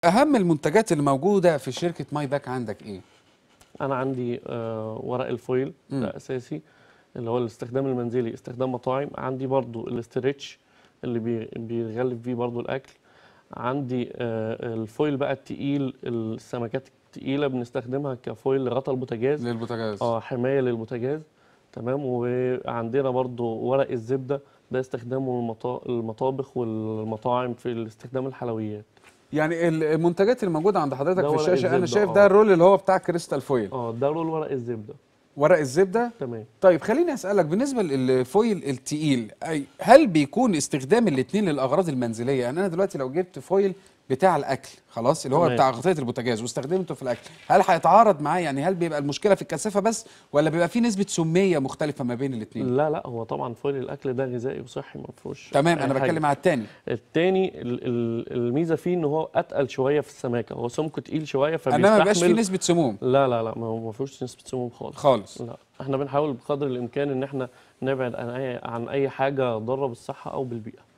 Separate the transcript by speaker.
Speaker 1: اهم المنتجات اللي موجوده في شركه ماي باك عندك ايه
Speaker 2: انا عندي آه، ورق الفويل
Speaker 1: مم.
Speaker 2: ده اساسي اللي هو الاستخدام المنزلي استخدام مطاعم عندي برضو الاسترتش اللي بي- بيغلف فيه برضو الاكل عندي آه، الفويل بقى التقيل السمكات التقيله بنستخدمها كفويل لغطا البوتاجاز
Speaker 1: للبوتاجاز
Speaker 2: اه حمايه للبوتاجاز تمام وعندنا برضو ورق الزبده ده استخدامه المطا- المطابخ والمطاعم في استخدام الحلويات
Speaker 1: يعني المنتجات اللي موجوده عند حضرتك
Speaker 2: ده
Speaker 1: في
Speaker 2: ورق
Speaker 1: الشاشه انا
Speaker 2: الزبدة،
Speaker 1: شايف
Speaker 2: آه.
Speaker 1: ده الرول اللي هو بتاع كريستال فويل
Speaker 2: اه ده رول ورق الزبده
Speaker 1: ورق الزبده
Speaker 2: تمام
Speaker 1: طيب خليني اسالك بالنسبه للفويل التقيل أي هل بيكون استخدام الاثنين للاغراض المنزليه يعني انا دلوقتي لو جبت فويل بتاع الاكل خلاص اللي هو
Speaker 2: تمام.
Speaker 1: بتاع غطيه البوتاجاز واستخدمته في الاكل هل هيتعارض معاه يعني هل بيبقى المشكله في الكثافه بس ولا بيبقى في نسبه سميه مختلفه ما بين الاثنين
Speaker 2: لا لا هو طبعا فويل الاكل ده غذائي وصحي ما فيهوش
Speaker 1: تمام
Speaker 2: أي
Speaker 1: انا
Speaker 2: حاجة.
Speaker 1: بتكلم على الثاني
Speaker 2: التاني ال- ال- الميزه فيه ان هو اتقل شويه في السماكه هو سمكه تقيل شويه
Speaker 1: انما ما بيبقاش فيه
Speaker 2: فبيستحمل
Speaker 1: نسبه سموم
Speaker 2: لا لا لا ما هو ما فيهوش نسبه سموم خالص
Speaker 1: خالص
Speaker 2: لا احنا بنحاول بقدر الامكان ان احنا نبعد عن اي عن اي حاجه ضاره بالصحه او بالبيئه